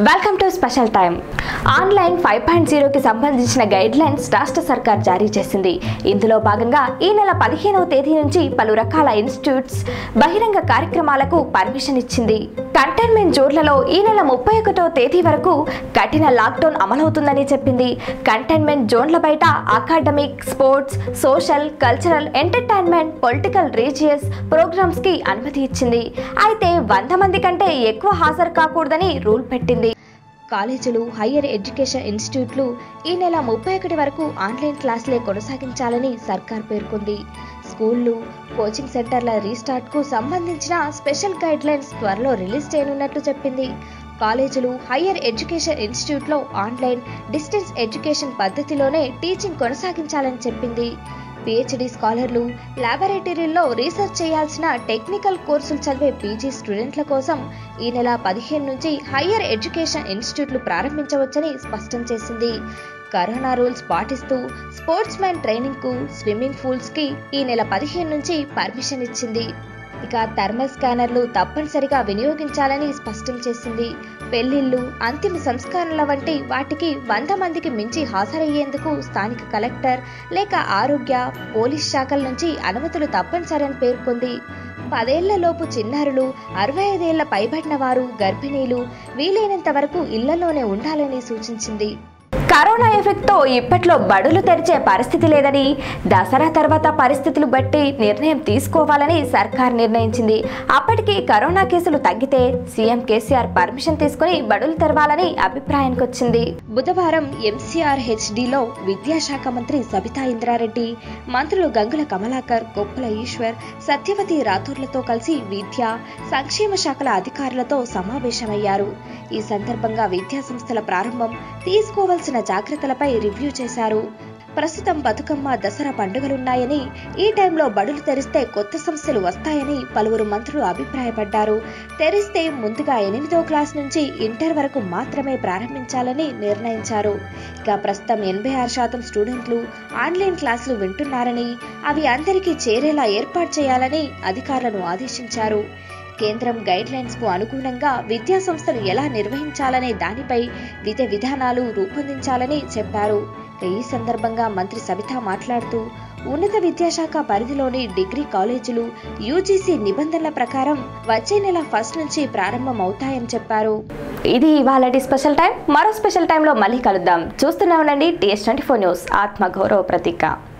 welcome to special time online five point జీరోకి సంబంధించిన guide lines రాష్ట్ర సర్కార్ జారీ చేసింది ఇందులో భాగంగా ఈ నెల పదిహేనవ తేదీ నుంచి పలు రకాల ఇన్స్టిట్యూట్స్ బహిరంగ కార్యక్రమాలకు పర్మిషన్ ఇచ్చింది కంటైన్మెంట్ జోన్లలో ఈ నెల ముప్పై ఒకటో తేదీ వరకు కఠిన లాక్డౌన్ అమలవుతుందని చెప్పింది కంటైన్మెంట్ జోన్ల బయట academic sports social cultural entertainment political religious programmes కి అనుమతి ఇచ్చింది అయితే వంద మంది కంటే ఎక్కువ హాజరు కాకూడదని రూల్ పెట్టింది కాలేజీలు హయ్యర్ ఎడ్యుకేషన్ ఇన్స్టిట్యూట్లు ఈ నెల ముప్పై ఒకటి వరకు ఆన్లైన్ క్లాసులే కొనసాగించాలని సర్కార్ పేర్కొంది స్కూళ్ళు కోచింగ్ సెంటర్ల రీస్టార్ట్కు సంబంధించిన special guidelines release చేయనున్నట్లు చెప్పింది కాలేజీలు హయ్యర్ ఎడ్యుకేషన్ ఇన్స్టిట్యూట్లో ఆన్లైన్ డిస్టెన్స్ ఎడ్యుకేషన్ పద్ధతిలోనే టీచింగ్ కొనసాగించాలని చెప్పింది పిహెచ్డి స్కాలర్లు ల్యాబొరేటరీల్లో రీసెర్చ్ చేయాల్సిన టెక్నికల్ కోర్సులు చదివే పీజీ స్టూడెంట్ల కోసం ఈ నెల పదిహేను నుంచి హయ్యర్ ఎడ్యుకేషన్ ఇన్స్టిట్యూట్లు ప్రారంభించవచ్చని స్పష్టం చేసింది కరోనా రూల్స్ పాటిస్తూ స్పోర్ట్స్ మ్యాన్ ట్రైనింగ్కు స్విమ్మింగ్ పూల్స్కి ఈ నెల పదిహేను నుంచి పర్మిషన్ ఇచ్చింది ఇక థర్మల్ స్కానర్లు తప్పనిసరిగా వినియోగించాలని స్పష్టం చేసింది పెళ్లిళ్లు అంతిమ సంస్కరణల వంటి వాటికి వంద మందికి మించి హాజరయ్యేందుకు స్థానిక కలెక్టర్ లేక ఆరోగ్య పోలీస్ శాఖల నుంచి అనుమతులు తప్పనిసరి అని పేర్కొంది పదేళ్లలోపు చిన్నారులు అరవై ఐదేళ్ల పైబడిన వారు గర్భిణీలు వీలైనంత వరకు ఇళ్లలోనే ఉండాలని సూచించింది కరోనా ఎఫెక్ట్ తో ఇప్పట్లో బడులు తెరిచే పరిస్థితి లేదని దసరా తర్వాత పరిస్థితులు బట్టి నిర్ణయం తీసుకోవాలని సర్కార్ నిర్ణయించింది అప్పటికి కరోనా కేసులు తగ్గితే సీఎం కేసీఆర్ పర్మిషన్ తీసుకుని బడులు తెరవాలని అభిప్రాయానికి వచ్చింది బుధవారం ఎంసీఆర్ హెచ్డిలో విద్యాశాఖ మంత్రి సబితా ఇంద్రారెడ్డి మంత్రులు గంగుల కమలాకర్ గొప్పల ఈశ్వర్ సత్యవతి రాథోర్లతో కలిసి విద్య సంక్షేమ శాఖల అధికారులతో సమావేశమయ్యారు ఈ సందర్భంగా విద్యా సంస్థల ప్రారంభం తీసుకోవాల్సిన జాగ్రత్తలపై రివ్యూ చేశారు ప్రస్తుతం బతుకమ్మ దసరా పండుగలున్నాయని ఈ టైంలో బడులు తెరిస్తే కొత్త సమస్యలు వస్తాయని పలువురు మంత్రులు అభిప్రాయపడ్డారు తెరిస్తే ముందుగా ఎనిమిదో క్లాస్ నుంచి ఇంటర్ వరకు మాత్రమే ప్రారంభించాలని నిర్ణయించారు ఇక ప్రస్తుతం ఎనభై ఆరు శాతం స్టూడెంట్లు ఆన్లైన్ క్లాసులు వింటున్నారని అవి అందరికీ చేరేలా ఏర్పాటు చేయాలని అధికారులను ఆదేశించారు కేంద్రం గైడ్ లైన్స్ కు అనుగుణంగా విద్యా సంస్థలు ఎలా నిర్వహించాలనే దానిపై విధి విధానాలు రూపొందించాలని చెప్పారు ఈ సందర్భంగా మంత్రి సబితా మాట్లాడుతూ ఉన్నత విద్యాశాఖ పరిధిలోని డిగ్రీ కాలేజీలు యూజీసీ నిబంధనల ప్రకారం వచ్చే నెల ఫస్ట్ నుంచి ప్రారంభం అవుతాయని చెప్పారు ఇది ఇవాళ స్పెషల్ టైం మరో స్పెషల్ టైంలో మళ్ళీ కలుద్దాం చూస్తూనే ఉండండి టీఎస్ ట్వంటీ ఫోర్ న్యూస్ ఆత్మగౌరవ ప్రతీక